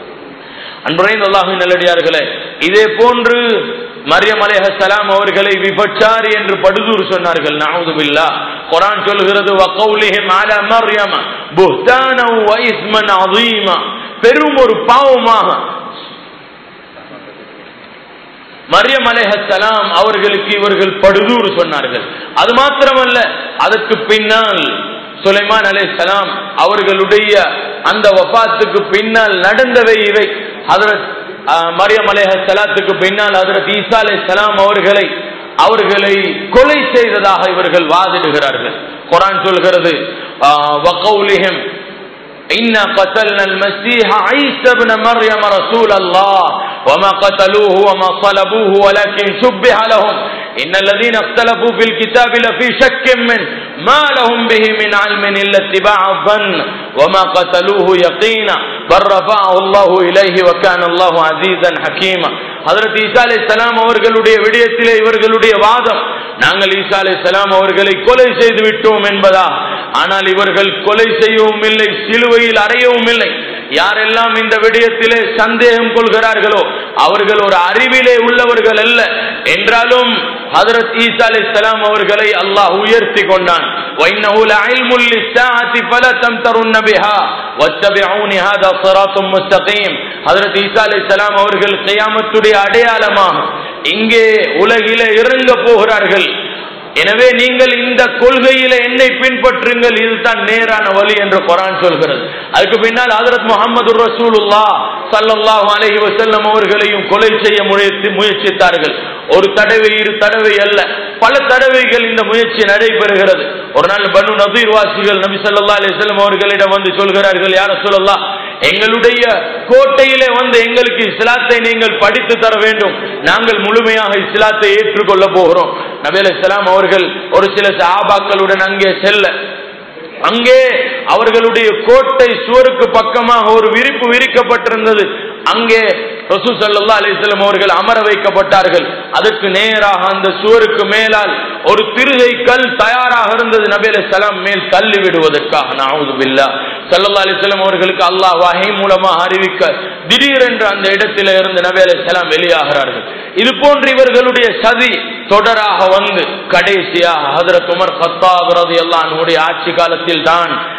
அன்புரைந்த அல்லாஹு நல்லடியார்களே இதே போன்று மரியம் அலைஹலாம் அவர்களை விபச்சாரி என்று படுதூர் சொன்னார்கள் நவுதுபில்லா குரான் சொல்கிறது வகௌலிஹிம் அல மர்யம் புஹ்தான வ இஸ்மன் அதீமா பெரும் ஒரு பாவமாக மரியம் அலைஹலாம் அவர்களுக்கு இவர்கள் படுதூர் சொன்னார்கள் அது மாத்திரமல்ல அதற்கு பின்னால் சுலைமான் அலைஹலாம் அவர்களுடைய அந்த வபாத்துக்கு பின்னால் நடந்தவை இவை ஹதரத் மரியம் அலேஹ சலாத்துக்கு பின்னால் ஹதரத் ஈசா அலை சலாம் அவர்களை அவர்களை கொலை செய்ததாக இவர்கள் வாதிடுகிறார்கள் குரான் சொல்கிறது வகௌலிஹிம் إنا قتلنا المسيح عيسى ابن مريم رسول الله وما قتلوه وما صلبوه ولكن شبه لهم إن الذين اختلفوا في الكتاب لفي شك منه ما لهم به من علم إلا اتباع الظن وما قتلوه يقينا بل رفعه الله إليه وكان الله عزيزا حكيما ஹதரத் ஈசா அலை சலாம் அவர்களுடைய விடயத்திலே இவர்களுடைய வாதம் நாங்கள் ஈசா அலை சலாம் அவர்களை கொலை செய்து விட்டோம் என்பதா ஆனால் இவர்கள் கொலை செய்யவும் இல்லை சிலுவையில் அறையவும் இல்லை யாரெல்லாம் இந்த விடயத்திலே சந்தேகம் கொள்கிறார்களோ அவர்கள் ஒரு அறிவிலே உள்ளவர்கள் அல்ல என்றாலும் ஹதரத் ஈசா அலி சலாம் அவர்களை அல்லாஹ் உயர்த்தி கொண்டான் وإنه لعلم للساعة فلا تمترن بها واتبعوني هذا صراط مستقيم ஹதரத் ஈசா அலி சலாம் அவர்கள் கியாமத்துடைய அடையாளமாக இங்கே உலகிலே இறங்க போகிறார்கள் எனவே நீங்கள் இந்த கொள்கையில என்னை பின்பற்றுங்கள் இதுதான் நேரான வழி என்று குரான் சொல்கிறது அதுக்கு பின்னால் ஹதரத் முகமது ரசூலுல்லா சல்லல்லாஹு அலைஹி வஸல்லம் அவர்களையும் கொலை செய்ய முயற்சி முயற்சித்தார்கள் ஒரு தடவை இரு தடவை அல்ல பல தடவைகள் இந்த முயற்சி நடைபெறுகிறது ஒரு நாள் பனு நபீர் வாசிகள் நபி சல்லா அலிஸ்லாம் அவர்களிடம் வந்து சொல்கிறார்கள் யார சொல்லலாம் எங்களுடைய கோட்டையிலே வந்து எங்களுக்கு இஸ்லாத்தை நீங்கள் படித்து தர வேண்டும் நாங்கள் முழுமையாக இஸ்லாத்தை ஏற்றுக்கொள்ள போகிறோம் நபி அலிஸ்லாம் அவர்கள் ஒரு சில சஹாபாக்களுடன் அங்கே செல்ல அங்கே அவர்களுடைய கோட்டை சுவருக்கு பக்கமாக ஒரு விரிப்பு விரிக்கப்பட்டிருந்தது அங்கே ரசூ சல்லா அலிஸ்லாம் அவர்கள் அமர வைக்கப்பட்டார்கள் அதற்கு நேராக அந்த சுவருக்கு மேலால் ஒரு திருகை கல் தயாராக இருந்தது நபி அலி சலாம் மேல் தள்ளி விடுவதற்காக நாவுது பில்லா சல்லா அலிஸ்லாம் அவர்களுக்கு அல்லாஹ் வகை மூலமாக அறிவிக்க திடீரென்று அந்த இடத்தில இருந்து நபி அலி சலாம் வெளியாகிறார்கள் இது போன்று இவர்களுடைய சதி தொடராக வந்து கடைசியாக ஹதரத் உமர் ஹத்தாப் ரதி அல்லாஹ்வுடைய ஆட்சி காலத்தில் தான்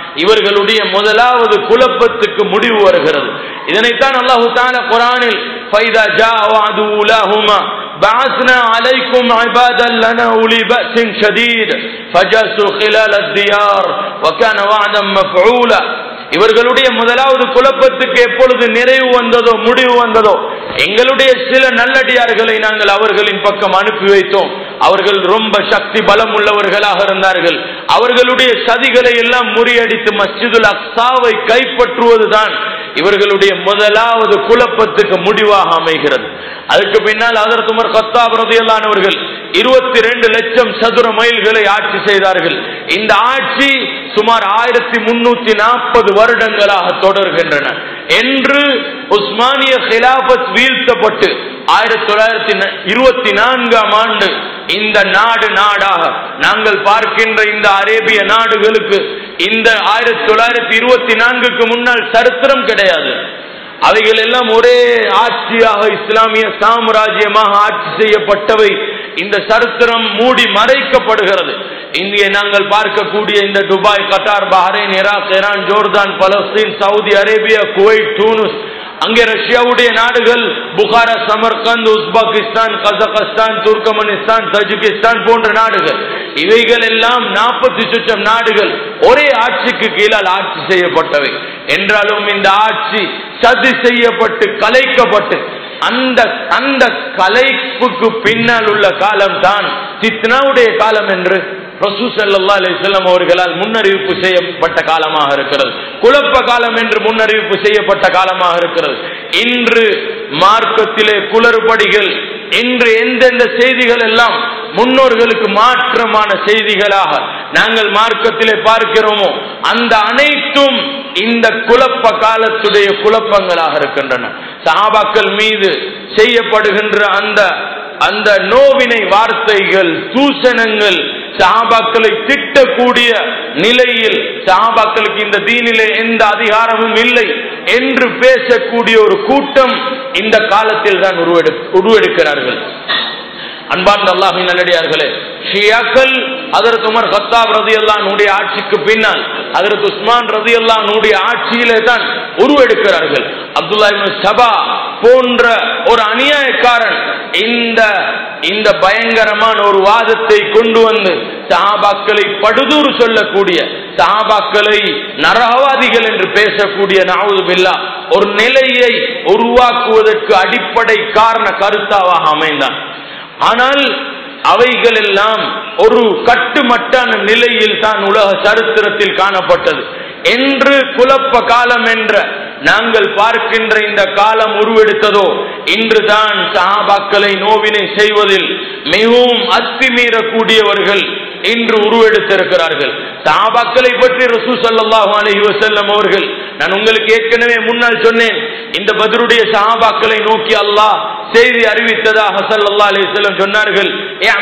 இவர்களுடைய முதலாவது குழப்பத்துக்கு முடிவு வருகிறது இதனைத்தான் அல்லாஹு தாலா குரானில் ஃபைதா ஜா வஅது உலாஹுமா بعثنا عليكم عبادا لنا أولي بأس شديد فجاسوا خلال الديار وكان وعدا مفعولا இவர்களுடைய முதலாவது குழப்பத்துக்கு எப்பொழுது நிறைவு வந்ததோ முடிவு வந்ததோ எங்களுடைய சில நல்லடியார்களை நாங்கள் அவர்களின் பக்கம் அனுப்பி வைத்தோம் அவர்கள் ரொம்ப சக்தி பலம் உள்ளவர்களாக இருந்தார்கள் அவர்களுடைய சதிகளை எல்லாம் முறியடித்து மஸ்ஜிதுல் அக்சாவை கைப்பற்றுவதுதான் இவர்களுடைய முதலாவது குழப்பத்துக்கு முடிவாக அமைகிறது அதுக்கு பின்னால் அதற்கு உமர் கத்தாப் ரதியல்லானவர்கள் இருபத்தி ரெண்டு லட்சம் சதுர மைல்களை ஆட்சி செய்தார்கள் இந்த ஆட்சி சுமார் ஆயிரத்தி முன்னூத்தி நாற்பது வருடங்களாக தொடர்கின்றன என்று உஸ்மானிய ஹிலாபத் வீழ்த்தப்பட்டு ஆயிரத்தி தொள்ளாயிரத்தி இருபத்தி நான்காம் ஆண்டு இந்த நாடு நாடாக நாங்கள் பார்க்கின்ற இந்த அரேபிய நாடுகளுக்கு இந்த ஆயிரத்தி தொள்ளாயிரத்தி இருபத்தி நான்குக்கு முன்னால் சரித்திரம் கிடையாது அவைகள் எல்லாம் ஒரே ஆட்சியாக இஸ்லாமிய சாம்ராஜ்யமாக ஆட்சி செய்யப்பட்டவை இந்த சரித்திரம் மூடி மறைக்கப்படுகிறது இங்கே நாங்கள் பார்க்கக்கூடிய இந்த Dubai Qatar Bahrain Iraq Iran Jordan Palestine Saudi Arabia Kuwait டூனுஸ் அங்கே ரஷ்யாவுடைய நாடுகள் Bukhara Samarkand Uzbekistan Kazakhstan Turkmenistan Tajikistan போன்ற நாடுகள் இவைகள் எல்லாம் நாற்பத்தி சுற்றம் நாடுகள் ஒரே ஆட்சிக்கு கீழால் ஆட்சி செய்யப்பட்டவை என்றாலும் இந்த ஆட்சி சதி செய்யப்பட்டு கலைக்கப்பட்டு அந்த அந்த கலைப்புக்கு பின்னால் உள்ள காலம் தான் சித்னாவுடைய காலம் என்று ரசூ சல்லா அலிஸ்லாம் அவர்களால் முன்னறிவிப்பு செய்யப்பட்ட காலமாக இருக்கிறது குழப்ப காலம் என்று முன்னறிவிப்பு செய்யப்பட்ட காலமாக இருக்கிறது இன்று மார்க்கத்திலே குளறுபடிகள் இன்று எந்தெந்த செய்திகள் எல்லாம் முன்னோர்களுக்கு மாற்றமான செய்திகளாக நாங்கள் மார்க்கத்திலே பார்க்கிறோமோ அந்த அனைத்தும் இந்த குழப்ப காலத்துடைய குழப்பங்களாக இருக்கின்றன சஹாபாக்கள் மீது செய்யப்படுகின்ற அந்த அந்த நோவினை வார்த்தைகள் தூசணங்கள் சஹாபாக்களை திட்டக்கூடிய நிலையில் சஹாபாக்களுக்கு இந்த தீனிலே எந்த அதிகாரமும் இல்லை என்று பேசக்கூடிய ஒரு கூட்டம் இந்த காலத்தில் தான் உருவெடு உருவெடுக்கிறார்கள் அன்பார்ந்த அல்லாஹின் நல்லடியார்களே ஷியாக்கள் அதற்கு உமர் ஹத்தாப் ரதி அல்லானுடைய ஆட்சிக்கு பின்னால் அதற்கு உஸ்மான் ரதி அல்லானுடைய ஆட்சியிலே தான் உருவெடுக்கிறார்கள் அப்துல்லா சபா போன்ற ஒரு அநியாயக்காரன் இந்த இந்த பயங்கரமான ஒரு வாதத்தை கொண்டு வந்து சஹாபாக்களை படுதூறு சொல்லக்கூடிய சஹாபாக்களை நரகவாதிகள் என்று பேசக்கூடிய நாவது பில்லா ஒரு நிலையை உருவாக்குவதற்கு அடிப்படை காரண கருத்தாவாக அமைந்தான் ஆனால் அவைகள் எல்லாம் ஒரு கட்டுமட்டான நிலையில் தான் உலக சரித்திரத்தில் காணப்பட்டது என்று குழப்ப காலம் என்ற நாங்கள் பார்க்கின்ற இந்த காலம் உருவெடுத்ததோ இன்றுதான் சஹாபாக்களை நோவினை செய்வதில் மிகவும் அத்துமீறக்கூடியவர்கள் இன்று உருவெடுத்திருக்கிறார்கள் சஹாபாக்களை பற்றி ரசூ சல்லாஹூ அலஹி வசல்லம் அவர்கள் நான் உங்களுக்கு ஏற்கனவே முன்னால் சொன்னேன் இந்த பதிலுடைய சஹாபாக்களை நோக்கி அல்லாஹ் செய்தி அறிவித்ததாக சல்லல்லா அலிஸ்லம் சொன்னார்கள்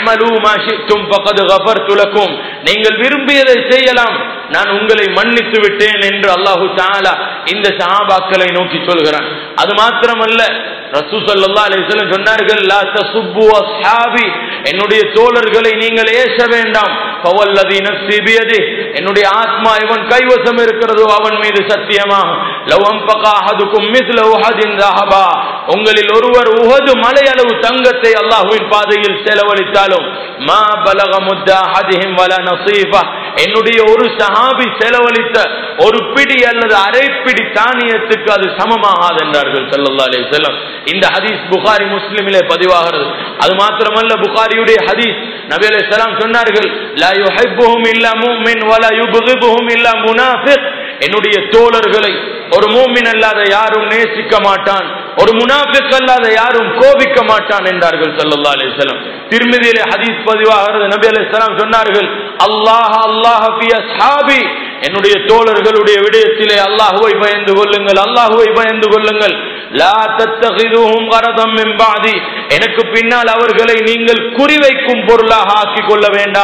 நீங்கள் விரும்பியதை செய்யலாம் நான் உங்களை மன்னித்து விட்டேன் என்று அல்லாஹு தாலா இந்த சஹாபாக்களை நோக்கி சொல்கிறான் அது மாத்திரமல்ல ரசூ சல்லா அலிஸ்லம் சொன்னார்கள் லா தசுப்பு அஸ்ஹாபி என்னுடைய தோழர்களை நீங்கள் ஏச வேண்டாம் பவல்லதி நப்சி பியதி என்னுடைய ஆத்மா இவன் கைவசம் இருக்கிறதோ அவன் மீது சத்தியமாக லவம் பகாஹதுக்கும் மிஸ்ல உஹதின் தஹபா உங்களில் ஒருவர் உஹது மலை அளவு தங்கத்தை அல்லாஹுவின் பாதையில் செலவழித்தாலும் மா பலக முத்தா ஹதிஹிம் வல நசீஃபா என்னுடைய ஒரு சஹாபி செலவழித்த ஒரு பிடி அல்லது அரை பிடி தானியத்துக்கு அது சமமாகாது என்றார்கள் சல்லல்லா அலி செல்லம் இந்த ஹதீஸ் புகாரி முஸ்லிமிலே பதிவாகிறது அது மாத்திரமல்ல புகாரியுடைய ஹதீஸ் நபி அலி சலாம் சொன்னார்கள் லா யுஹிப்புஹும் இல்லா முஃமின் வலா யுப்கிதுஹும் இல்லா முனாஃபிக் என்னுடைய தோழர்களை ஒரு மூமின் அல்லாத யாரும் நேசிக்க மாட்டான் ஒரு முனாஃபிக் அல்லாத யாரும் கோபிக்க மாட்டான் என்றார்கள் சல்லல்லா அலி செல்லம் திருமதியிலே ஹதீஸ் பதிவாகிறது நபி அலி சலாம் சொன்னார்கள் அல்லாஹ் அல்லாஹ் ஃபி அஸ்ஹாபி என்னுடைய தோழர்களுடைய விடயத்திலே அல்லாஹுவை பயந்து கொள்ளுங்கள் அல்லாஹுவை பயந்து கொள்ளுங்கள் லா தத்தகிதுஹும் கரதம் மின் பாதி எனக்கு பின்னால் அவர்களை நீங்கள் குறிவைக்கும் பொருளாக ஆக்கிக் கொள்ள வேண்டாம்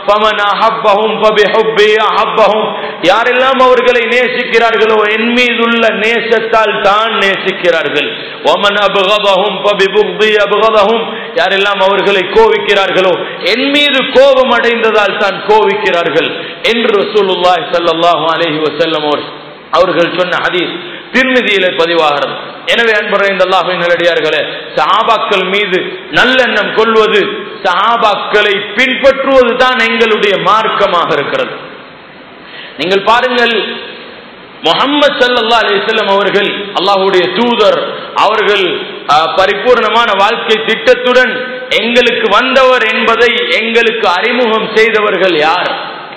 فمن أحبهم فبحبي أحبهم யாரெல்லாம் அவர்களை நேசிக்கிறார்களோ என் மீதுள்ள நேசத்தால் தான் நேசிக்கிறார்கள் ومن أبغضهم فببغضي أبغضهم யாரெல்லாம் அவர்களை கோவிக்கிறார்களோ என் மீது கோபம் அடைந்ததால் தான் கோவிக்கிறார்கள் என்று ரசூலுல்லாஹி ஸல்லல்லாஹு அலைஹி வஸல்லம் அவர்கள் அவர்கள் சொன்ன ஹதீஸ் திருமதியில பதிவாகிறது எனவே அன்புரை இந்த அல்லாஹின் நல்லடியார்களே சஹாபாக்கள் மீது நல்லெண்ணம் கொள்வது சஹாபாக்களை பின்பற்றுவது தான் எங்களுடைய மார்க்கமாக இருக்கிறது நீங்கள் பாருங்கள் முகம்மது சல்லா அலிஸ்லாம் அவர்கள் அல்லாஹுடைய தூதர் அவர்கள் அஹ், பரிபூர்ணமான வாழ்க்கை திட்டத்துடன் எங்களுக்கு வந்தவர் என்பதை எங்களுக்கு அறிமுகம் செய்தவர்கள் யார்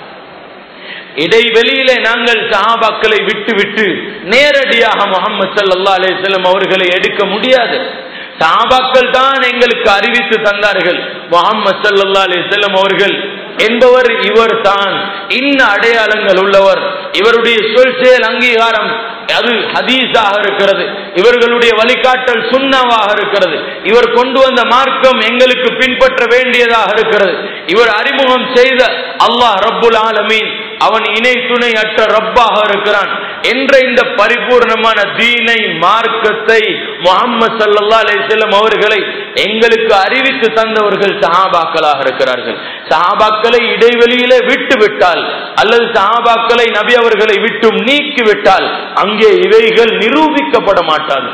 இடைவெளியிலே நாங்கள் சஹாபாக்களை விட்டு விட்டு நேரடியாக முகமது சல்லா அலிஸ்லாம் அவர்களை எடுக்க முடியாது சஹாபாக்கள் தான் எங்களுக்கு அறிவித்து தந்தார்கள் முகமது சல்லா அலிஸ்லாம் அவர்கள் என்பவர் இவர் தான் இன்ன அடையாளங்கள் உள்ளவர் இவருடைய சொல் செயல் அங்கீகாரம் அது ஹதீஸாக இருக்கிறது இவர்களுடைய வழிகாட்டல் சுண்ணாவாக இருக்கிறது இவர் கொண்டு வந்த மார்க்கம் எங்களுக்கு பின்பற்ற வேண்டியதாக இருக்கிறது இவர் அறிமுகம் செய்த அல்லாஹ் ரப்புல் ஆலமீன் அவன் இணை துணை அற்ற ரப்பாக இருக்கிறான் என்ற இந்த பரிபூர்ணமான தீனை மார்க்கத்தை முகமது சல்லா அலிசல்லம் அவர்களை எங்களுக்கு அறிவித்து தந்தவர்கள் சஹாபாக்களாக இருக்கிறார்கள் சஹாபாக்களை இடைவெளியிலே விட்டு விட்டால் அல்லது சஹாபாக்களை நபி அவர்களை விட்டும் நீக்கி விட்டால் அங்கே இவைகள் நிரூபிக்கப்பட மாட்டாது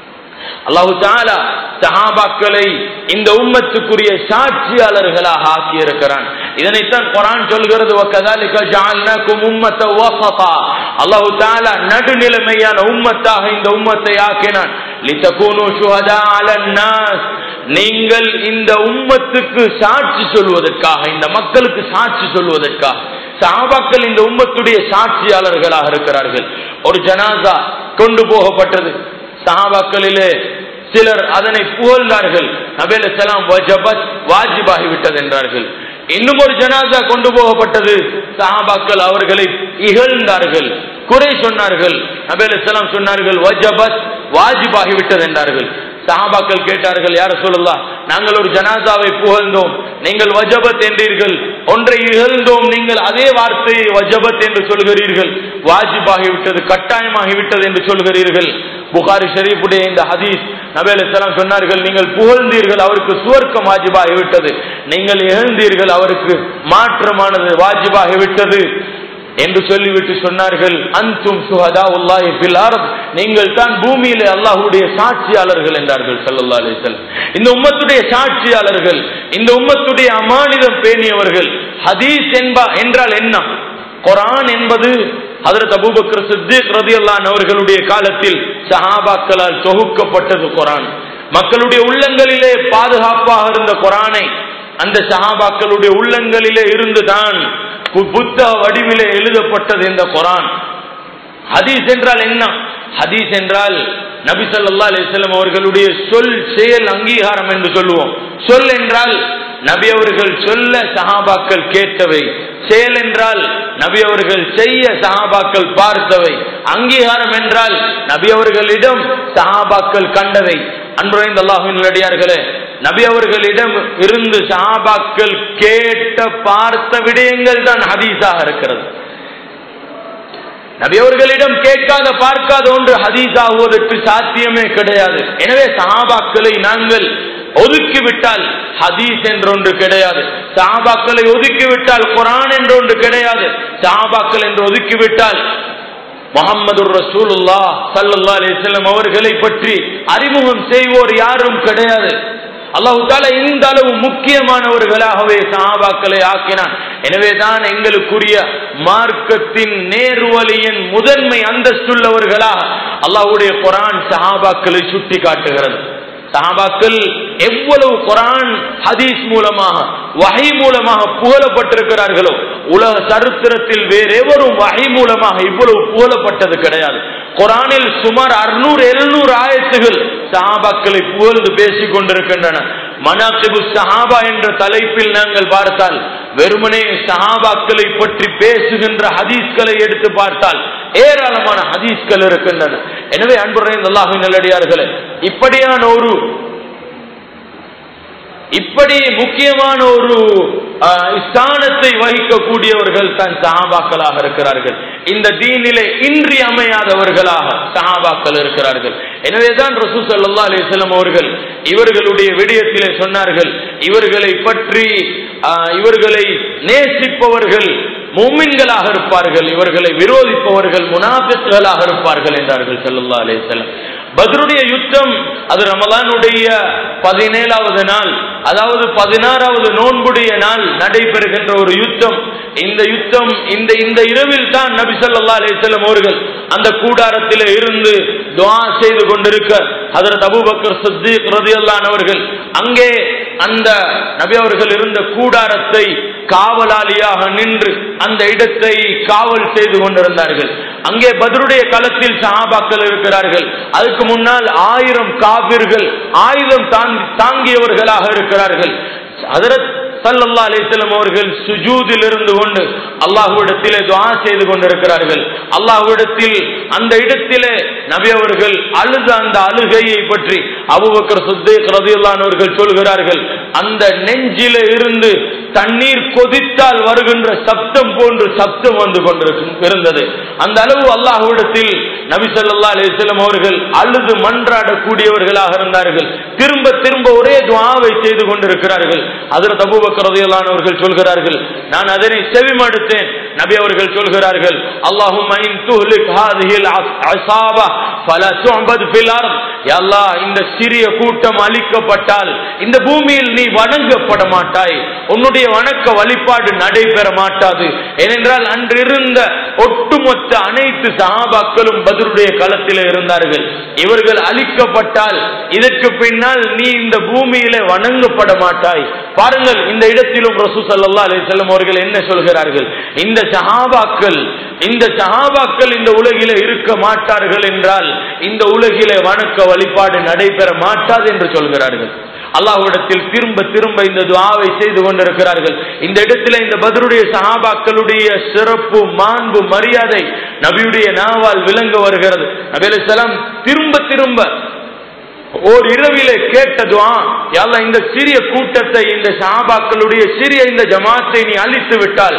அல்லாஹு தாலா சஹாபாக்களை இந்த உம்மத்துக்குரிய சாட்சியாளர்களாக ஆக்கி இருக்கிறான் இதனைத்தான் குரான் சொல்கிறது وَكَذَلِكَ جَعَلْنَاكُمْ أُمَّةً وَسَطًا அல்லாஹு தாலா நடுநிலைமையான உம்மத்தாக இந்த உம்மத்தை ஆக்கினான் لِتَكُونُوا شُهَدَاءَ عَلَى النَّاسِ நீங்கள் இந்த உம்மத்துக்கு சாட்சி சொல்வதற்காக இந்த மக்களுக்கு சாட்சி சொல்வதற்காக சஹாபாக்கள் இந்த உம்மத்துடைய சாட்சியாளர்களாக இருக்கிறார்கள் ஒரு ஜனாசா கொண்டு போகப்பட்டது சஹாபாக்களிலே சிலர் அதனை புகழ்ந்தார்கள் நபேல சலாம் வஜபத் வாஜிபாகிவிட்டது என்றார்கள் இன்னும் ஒரு ஜனாசா கொண்டு போகப்பட்டது சஹாபாக்கள் அவர்களை இகழ்ந்தார்கள் குறை சொன்னார்கள் நபேல சலாம் சொன்னார்கள் வஜபத் வாஜிபாகிவிட்டது என்றார்கள் சஹாபாக்கள் கேட்டார்கள் யார சொல்லலாம் நாங்கள் ஒரு ஜனாசாவை புகழ்ந்தோம் நீங்கள் வஜபத் என்றீர்கள் ஒன்றை இகழ்ந்தோம் நீங்கள் அதே வார்த்தையை வஜபத் என்று சொல்கிறீர்கள் வாஜிபாகிவிட்டது கட்டாயமாகிவிட்டது என்று சொல்கிறீர்கள் புகாரி ஷரீஃபுடைய இந்த ஹதீஸ் நபேல் இஸ்லாம் சொன்னார்கள் நீங்கள் புகழ்ந்தீர்கள் அவருக்கு சுவர்க்கம் வாஜிபாகிவிட்டது நீங்கள் இகழ்ந்தீர்கள் அவருக்கு மாற்றமானது வாஜிபாகிவிட்டது என்று சொல்லிவிட்டு சொன்னார்கள் அன்தும் சுஹதா உல்லாஹி ஃபில் அர்த் நீங்கள் தான் பூமியிலே அல்லாஹ்வுடைய சாட்சியாளர்கள் என்றார்கள் ஸல்லல்லாஹு அலைஹி வஸல்லம் இந்த உம்மத்துடைய சாட்சியாளர்கள் இந்த உம்மத்துடைய அமானிதம் பேணியவர்கள் ஹதீஸ் என்பா என்றால் என்ன குர்ஆன் என்பது ஹஜரத் அபூபக்கர் சித்திக் ரலியல்லாஹு அவர்களுடைய காலத்தில் சஹாபாக்களால் தொகுக்கப்பட்டது குர்ஆன் மக்களுடைய உள்ளங்களிலே பாதுகாப்பாக இருந்த குர்ஆனை அந்த சஹாபாக்களுடைய உள்ளங்களிலே இருந்துதான் புத்தக வடிவிலே எழுதப்பட்டது இந்த குரான் ஹதீஸ் என்றால் என்ன ஹதீஸ் என்றால் நபி ஸல்லல்லாஹு அலைஹி வஸல்லம் அவர்களுடைய சொல் செயல் அங்கீகாரம் என்று சொல்லுவோம் சொல் என்றால் நபி அவர்கள் சொல்ல சஹாபாக்கள் கேட்டவை செயல் என்றால் நபி அவர்கள் செய்ய சஹாபாக்கள் பார்த்தவை அங்கீகாரம் என்றால் நபி அவர்களிடம் சஹாபாக்கள் கண்டவை அன்புரைந்த அல்லாஹின் நல்லடியார்களே நபி அவர்களிடம் இருந்து சஹாபாக்கள் கேட்ட பார்த்த விடயங்கள் தான் ஹதீஸாக இருக்கிறது நபி அவர்களிடம் கேட்காத பார்க்காத ஒன்று ஹதீஸ் ஆகுவதற்கு சாத்தியமே கிடையாது எனவே சஹாபாக்களை நாங்கள் ஒதுக்கிவிட்டால் ஹதீஸ் என்ற ஒன்று கிடையாது சஹாபாக்களை ஒதுக்கிவிட்டால் குரான் என்ற ஒன்று கிடையாது சஹாபாக்கள் என்று ஒதுக்கிவிட்டால் முகமது ரசூலுல்லா சல்லல்லா அலிஸ்லாம் அவர்களை பற்றி அறிமுகம் செய்வோர் யாரும் கிடையாது அல்லாஹு தாலா இந்த அளவு முக்கியமானவர்களாகவே சஹாபாக்களை ஆக்கினான் எனவேதான் எங்களுக்குரிய மார்க்கத்தின் நேர்வழியின் முதன்மை அந்தஸ்துள்ளவர்களாக அல்லாஹுடைய குரான் சஹாபாக்களை சுட்டி காட்டுகிறது சஹாபாக்கள் எவ்வளவு குரான் ஹதீஸ் மூலமாக வகை மூலமாக புகழப்பட்டிருக்கிறார்களோ உலக சரித்திரத்தில் வேறெவரும் வகை மூலமாக இவ்வளவு புகழப்பட்டது கிடையாது குரானில் சுமார் அறுநூறு எழுநூறு ஆயத்துகள் சஹாபாக்களை புகழ்ந்து பேசிக் கொண்டிருக்கின்றன மனாசிபு சஹாபா என்ற தலைப்பில் நாங்கள் பார்த்தால் வெறுமனே சஹாபாக்களை பற்றி பேசுகின்ற ஹதீஸ்களை எடுத்து பார்த்தால் ஏராளமான ஹதீஸ்கள் இருக்கின்றன எனவே அன்புடைய அல்லாஹு நல்லடியார்களே இப்படியான ஒரு இப்படி முக்கியமான ஒரு ஆஹ், ஸ்தானத்தை வகிக்கக்கூடியவர்கள் தான் சஹாபாக்களாக இருக்கிறார்கள் இந்த தீனிலே இன்றியமையாதவர்களாக சஹாபாக்கள் இருக்கிறார்கள் எனவேதான் ரசூ ஸல்லல்லாஹு அலைஹி வஸல்லம் அவர்கள் இவர்களுடைய விடயத்திலே சொன்னார்கள் இவர்களை பற்றி ஆஹ், இவர்களை நேசிப்பவர்கள் மூமின்களாக இருப்பார்கள் இவர்களை விரோதிப்பவர்கள் முனாபிக்களாக இருப்பார்கள் என்றார்கள் ஸல்லல்லாஹு அலைஹி வஸல்லம் பத்ருடைய யுத்தம் அது ரமலானுடைய பதினேழாவது நாள் அதாவது பதினாறாவது நோன்புடைய நாள் நடைபெறுகின்ற ஒரு யுத்தம் இந்த யுத்தம் இந்த இந்த இரவில் தான் நபி ஸல்லல்லாஹு அலைஹி வஸல்லம் அவர்கள் அந்த கூடாரத்திலே இருந்து துஆ செய்து கொண்டிருக்க ஹஜரத் அபூபக்கர் சித்திக் ரலியல்லாஹு அவர்கள் அங்கே அந்த நபி அவர்கள் இருந்த கூடாரத்தை காவலாளியாக நின்று அந்த இடத்தை காவல் செய்து கொண்டிருந்தார்கள் அங்கே பத்ருடைய களத்தில் சஹாபாக்கள் இருக்கிறார்கள் அதுக்கு முன்னால் ஆயிரம் காபிர்கள் ஆயுதம் தாங்கி- தாங்கியவர்களாக இருக்கிறார்கள் ஹஜரத் ஸல்லல்லாஹு அலைஹி வஸல்லம் அவர்கள் சுஜூதில் இருந்து கொண்டு அல்லாஹ்விடத்திலே துஆ செய்து கொண்டிருக்கிறார்கள் அல்லாஹ்விடத்தில் அந்த இடத்திலே நபி அவர்கள் அழுத அந்த அழுகையை பற்றி அபூபக்கர் சித்திக் ரலியல்லாஹு அன்ஹு அவர்கள் சொல்கிறார்கள் அந்த நெஞ்சிலே இருந்து தண்ணீர் கொதித்தால் வருகின்ற சப்தம் போன்று சப்தம் வந்து கொண்டிருக்கும் இருந்தது அந்த அளவு அல்லாஹ்விடத்தில் நபி ஸல்லல்லாஹு அலைஹி வஸல்லம் அவர்கள் அழுது மன்றாடக்கூடியவர்களாக இருந்தார்கள் திரும்ப திரும்ப ஒரே துஆவை செய்து கொண்டிருக்கிறார்கள் ஹஜரத் அபூபக்கர் ரலியல்லாஹு அன்ஹு அவர்கள் சொல்கிறார்கள் நான் அதனை செவிமடுத்தேன் நபி அவர்கள் சொல்கிறார்கள் அல்லாஹும்ம இன் துஹ்லிக் ஹாதிஹில் அஸாபா ஃபலா துஅபத் ஃபில் அர்த் யா அல்லாஹ் இந்த சிறிய கூட்டம் அழிக்கப்பட்டால் இந்த பூமியில் நீ வணங்கப்பட மாட்டாய் உன்னுடைய வணக்க வழிபாடு நடைபெற மாட்டாது ஏனென்றால் அன்றிருந்த ஒட்டுமொத்த அனைத்து சஹாபாக்களும் பத்ருடைய களத்திலே இருந்தார்கள் இவர்கள் அழிக்கப்பட்டால் இதற்கு பின்னால் நீ இந்த பூமியிலே வணங்கப்பட மாட்டாய் பாருங்கள் இந்த இடத்திலும் ரசூ ஸல்லல்லாஹு அலைஹி வஸல்லம் அவர்கள் என்ன சொல்கிறார்கள் இந்த சஹாபாக்கள் இந்த சஹாபாக்கள் இந்த உலகிலே இருக்க மாட்டார்கள் என்றால் இந்த உலகிலே வணக்க வழிபாடு நடைபெற மாட்டாது என்று சொல்கிறார்கள் அல்லாஹ்விடத்தில் திரும்ப திரும்ப இந்த துஆவை செய்து கொண்டிருக்கிறார்கள் இந்த இடத்துல இந்த பத்ருடைய சஹாபாக்களுடைய சிறப்பு மாண்பு மரியாதை நபியுடைய நாவால் விளங்க வருகிறது நபி அலைஹிஸ் ஸலாம் திரும்ப திரும்ப ஓர் இரவிலே கேட்ட துஆ யா அல்லாஹ் இந்த சிறிய கூட்டத்தை இந்த சஹாபாக்களுடைய சிறிய இந்த ஜமாத்தை நீ அழித்து விட்டால்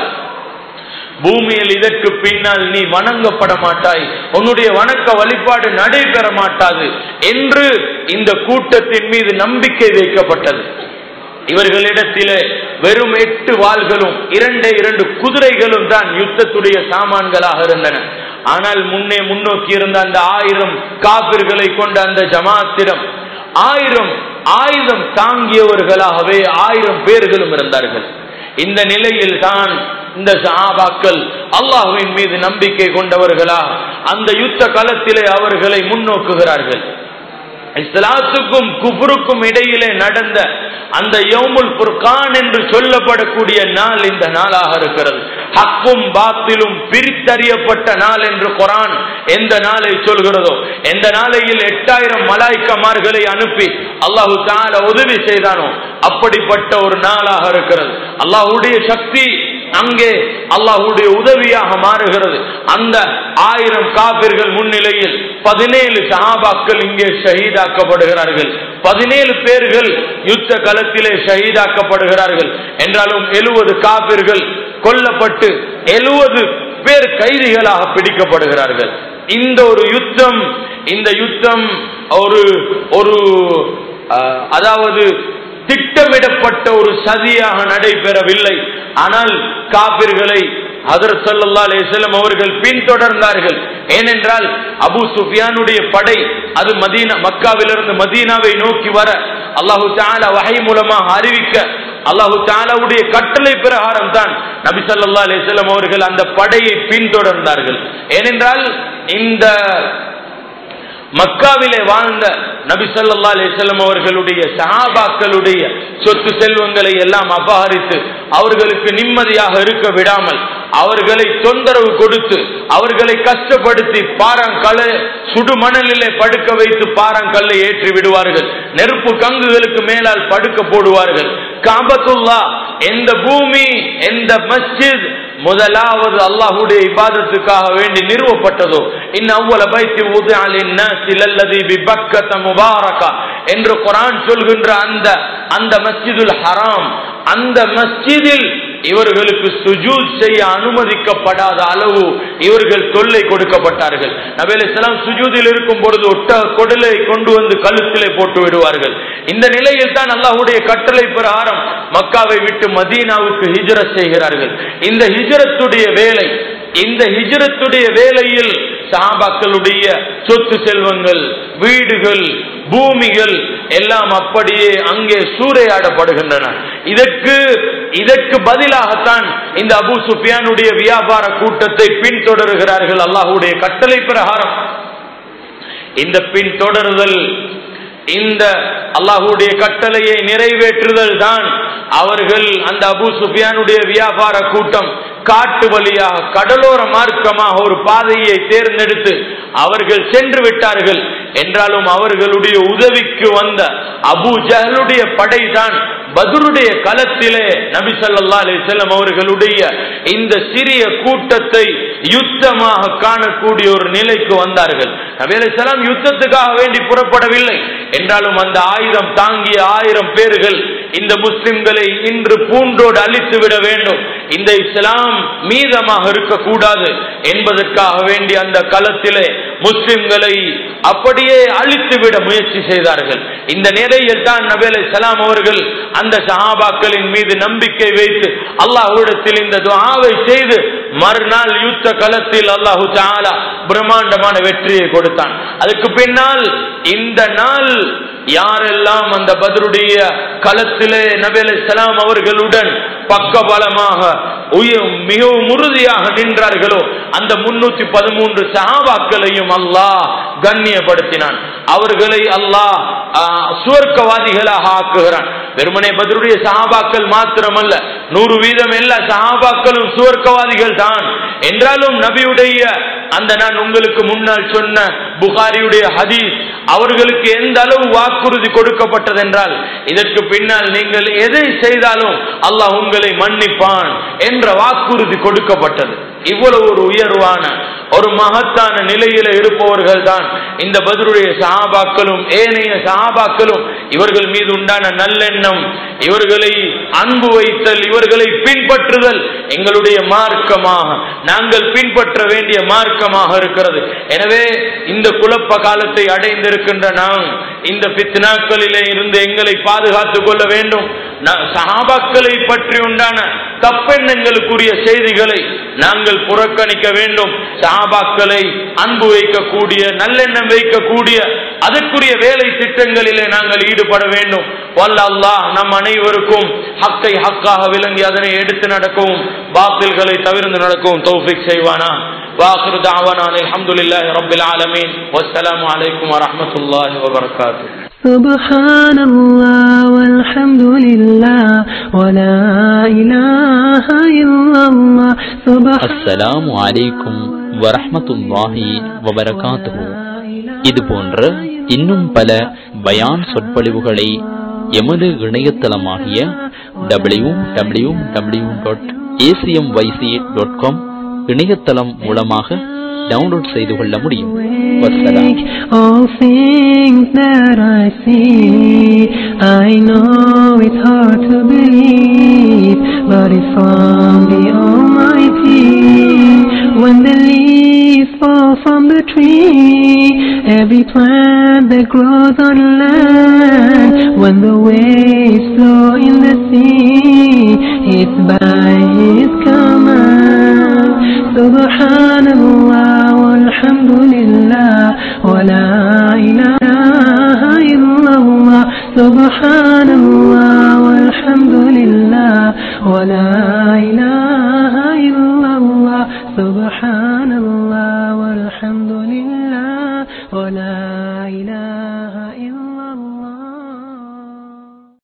பூமியில் இதற்கு பின்னால் நீ வணங்கப்பட மாட்டாய் உன்னுடைய வணக்க வழிபாடு நடைபெற மாட்டாது என்று இந்த கூட்டத்தின் மீது நம்பிக்கை வைக்கப்பட்டது இவர்களிடத்திலே வெறும் எட்டு வாள்களும் இரண்டே இரண்டு குதிரைகளும் தான் யுத்தத்துடைய சாமான்களாக இருந்தன ஆனால் முன்னே முன்னோக்கி இருந்த அந்த ஆயிரம் காபிர்களை கொண்ட அந்த ஜமாத்திடம் ஆயிரம் ஆயுதம் தாங்கியவர்களாகவே ஆயிரம் பேர்களும் இருந்தார்கள் இந்த நிலையில் தான் இந்த சஹாபாக்கள் அல்லாஹுவின் மீது நம்பிக்கை கொண்டவர்களாக அந்த யுத்த களத்திலே அவர்களை முன்னோக்குகிறார்கள் இஸ்லாத்துக்கும் குஃபருக்கும் இடையிலே நடந்த அந்த யௌமுல் புர்கான் என்று சொல்லப்படக்கூடிய நாள் இந்த நாளாக இருக்கிறது ஹக்கும் பாத்திலும் பிரித்தறியப்பட்ட நாள் என்று குரான் எந்த நாளை சொல்கிறதோ எந்த நாளையில் எட்டாயிரம் மலாய்க்கமார்களை அனுப்பி அல்லாஹு தால உதவி செய்தானோ அப்படிப்பட்ட ஒரு நாளாக இருக்கிறது அல்லாஹுடைய சக்தி அங்கே அல்லாஹுடைய உதவியாக மாறுகிறது அந்த ஆயிரம் காபிர்கள் முன்னிலையில் பதினேழு சஹாபாக்கள் இங்கே ஷஹீதாக்கப்படுகிறார்கள் பதினேழு பேர்கள் யுத்த களத்திலே ஷஹீதாக்கப்படுகிறார்கள் என்றாலும் எழுபது காபிர்கள் கொல்லப்பட்டு எழுபது பேர் கைதிகளாக பிடிக்கப்படுகிறார்கள் இந்த ஒரு யுத்தம் இந்த யுத்தம் ஒரு ஒரு அஹ், அதாவது திட்டமிடப்பட்ட ஒரு சதியாக நடைபெறவில்லை ஆனால் காபிர்களை ஹதரத் ஸல்லல்லாஹு அலைஹி வஸல்லம் அவர்கள் பின்தொடர்ந்தார்கள் ஏனென்றால் அபூ சுஃபியானுடைய படை அது மதீனா மக்காவிலிருந்து மதீனாவை நோக்கி வர அல்லாஹு தஆலா வஹை மூலமாக அறிவிக்க அல்லாஹு தஆலாவுடைய கட்டளை பிரகாரம் தான் நபி ஸல்லல்லாஹு அலைஹி வஸல்லம் அவர்கள் அந்த படையை பின்தொடர்ந்தார்கள் ஏனென்றால் இந்த மக்காவிலே வாழ்ந்த நபி ஸல்லல்லாஹு அலைஹி வஸல்லம் அவர்களுடைய சஹாபாக்களுடைய சொத்து செல்வங்களை எல்லாம் அபகரித்து அவர்களுக்கு நிம்மதியாக இருக்க விடாமல் அவர்களை தொந்தரவு கொடுத்து அவர்களை கஷ்டப்படுத்தி பாறாங்கல்லை சுடுமணலிலே படுக்க வைத்து பாறாங்கல்லை ஏற்றி விடுவார்கள் நெருப்பு கங்குகளுக்கு மேலால் படுக்க போடுவார்கள் காபத்துல்லா எந்த பூமி எந்த மஸ்ஜித் முதலாவது அல்லாஹ்வுடைய இபாதத்துக்காக வேண்டி நிறுவப்பட்டதோ இன் அவ்வள பைத்தி உதயாலின் சிலல்லதி பிபக்கத முபாரகா என்று குரான் சொல்கின்ற அந்த அந்த மஸ்ஜிதுல் ஹராம் அந்த மஸ்ஜிதில் இவர்களுக்கு சுஜூத் செய்ய அனுமதிக்கப்படாத அளவு இவர்கள் தொல்லை கொடுக்கப்பட்டார்கள் நபேல் இஸ்லாம் சுஜூதில் இருக்கும் பொழுது ஒட்ட கொடலை கொண்டு வந்து கழுத்திலே போட்டு விடுவார்கள் இந்த நிலையில் தான் அல்லாஹுடைய கட்டளை பிரகாரம் மக்காவை விட்டு மதீனாவுக்கு ஹிஜ்ரத் செய்கிறார்கள் இந்த ஹிஜ்ரத்துடைய வேலை இந்த ஹிஜ்ரத்துடைய வேலையில் சஹாபாக்களுடைய சொத்து செல்வங்கள் வீடுகள் பூமிகள் எல்லாம் அப்படியே அங்கே சூறையாடப்படுகின்றன இதற்கு இதற்கு பதிலாகத்தான் இந்த அபு சுஃபியானுடைய வியாபார கூட்டத்தை பின்தொடர்கிறார்கள் அல்லாஹுடைய கட்டளை பிரகாரம் இந்த பின்தொடர்தல் இந்த அல்லாஹுடைய கட்டளையை நிறைவேற்றுதல் தான் அவர்கள் அந்த அபு சுஃபியானுடைய வியாபார கூட்டம் காட்டு வழியாக கடலோர மார்க்கமாக ஒரு பாதையை தேர்ந்தெடுத்து அவர்கள் சென்று விட்டார்கள் என்றாலும் அவர்களுடைய உதவிக்கு வந்த அபு ஜஹலுடைய படைதான் பதுருடைய களத்திலே நபி ஸல்லல்லாஹு அலைஹி வஸல்லம் அவர்களுடைய இந்த சிறிய கூட்டத்தை யுத்தமாக காணக்கூடிய ஒரு நிலைக்கு வந்தார்கள் நபி அலைஹி ஸலாம் யுத்தத்துக்காக வேண்டி புறப்படவில்லை என்றாலும் அந்த ஆயுதம் தாங்கிய ஆயிரம் பேர்கள் இந்த முஸ்லிம்களை இன்று பூண்டோடு அழித்து விட வேண்டும் இந்த இஸ்லாம் மீதமாக இருக்கக்கூடாது என்பதற்காக வேண்டி அந்த களத்திலே முஸ்லிம்களை அப்படியே அழித்துவிட முயற்சி செய்தார்கள் இந்த நிலையில் தான் நபேலை சலாம் அவர்கள் அந்த சஹாபாக்களின் மீது நம்பிக்கை வைத்து அல்லாஹ்விடத்தில் இந்த துஆவை செய்து மறுநாள் யுத்த களத்தில் அல்லாஹு தாலா பிரம்மாண்டமான வெற்றியை கொடுத்தான் அதுக்கு பின்னால் இந்த நாள் யாரெல்லாம் அந்த பதருடைய களத்திலே நபேலை சலாம் அவர்களுடன் பக்கபலமாக உய- மிகவும் உறுதியாக நின்றார்களோ அந்த முன்னூத்தி பதிமூன்று சஹாபாக்களையும் அல்லாஹ் கண்ணியப்படுத்தினான் அவர்களை அல்லாஹ் ஆஹ், சுவர்க்கவாதிகளாக ஆக்குகிறான் வெறுமனே பதருடைய சஹாபாக்கள் மாத்திரமல்ல நூறு வீதம் எல்லா சஹாபாக்களும் சுவர்க்கவாதிகள் தான் என்றாலும் நபியுடைய அந்த நான் உங்களுக்கு முன்னால் சொன்ன புகாரியுடைய ஹதீஸ் அவர்களுக்கு எந்த அளவு வாக்குறுதி கொடுக்கப்பட்டது என்றால் இதற்கு பின்னால் நீங்கள் எதை செய்தாலும் அல்லாஹ் உங்களை மன்னிப்பான் என்ற வாக்குறுதி கொடுக்கப்பட்டது இவ்வளவு ஒரு உயர்வான ஒரு மகத்தான நிலையில இருப்பவர்கள் தான் இந்த பதிலுடைய சஹாபாக்களும் ஏனைய சஹாபாக்களும் இவர்கள் மீது உண்டான நல்லெண்ணம் இவர்களை அன்பு வைத்தல் இவர்களை பின்பற்றுதல் எங்களுடைய மார்க்கமாக நாங்கள் பின்பற்ற வேண்டிய மார்க்கமாக இருக்கிறது எனவே இந்த குழப்ப காலத்தை அடைந்திருக்கின்ற நாம் இந்த பித்னாக்களிலே இருந்து எங்களை பாதுகாத்துக் கொள்ள வேண்டும் நா- சஹாபாக்களை பற்றி உண்டான தப்பெண்ணங்களுக்குரிய செய்திகளை நாங்கள் புறக்கணிக்க வேண்டும் சஹாபாக்களை அன்பு வைக்கக்கூடிய நல்லெண்ணம் வைக்கக்கூடிய அதற்குரிய வேலை திட்டங்களிலே நாங்கள் ஈடுபட வேண்டும் வல்ல அல்லாஹ் நம் அனைவருக்கும் ஹக்கை ஹக்காக விளங்கி அதனை எடுத்து நடக்கவும் பாத்தில்களை தவிர்த்து நடக்கவும் தௌஃபிக் செய்வானா واخر دعوانا ان الحمد لله رب العالمين والسلام عليكم ورحمه الله وبركاته سبحان الله والحمد لله ولا إله إلا الله سبحان அஸ்ஸலாமு அலைக்கும் வரஹ்மத்துல்லாஹி வபரகாத்துஹு இது போன்ற இன்னும் பல பயான் சொற்பொழிவுகளை எமது இணையதளமாகிய W W W dot ACM YC dot com இணையதளம் மூலமாக டவுன்லோட் செய்து கொள்ள முடியும் வஸ்ஸலாம் All things that I see, I know it's hard to believe, but it's from the Almighty. When the leaves fall from the tree, every plant that grows on land, when the waves flow in the sea, it's by His command. سبحان الله والحمد لله ولا إله إلا الله سبحان الله والحمد لله ولا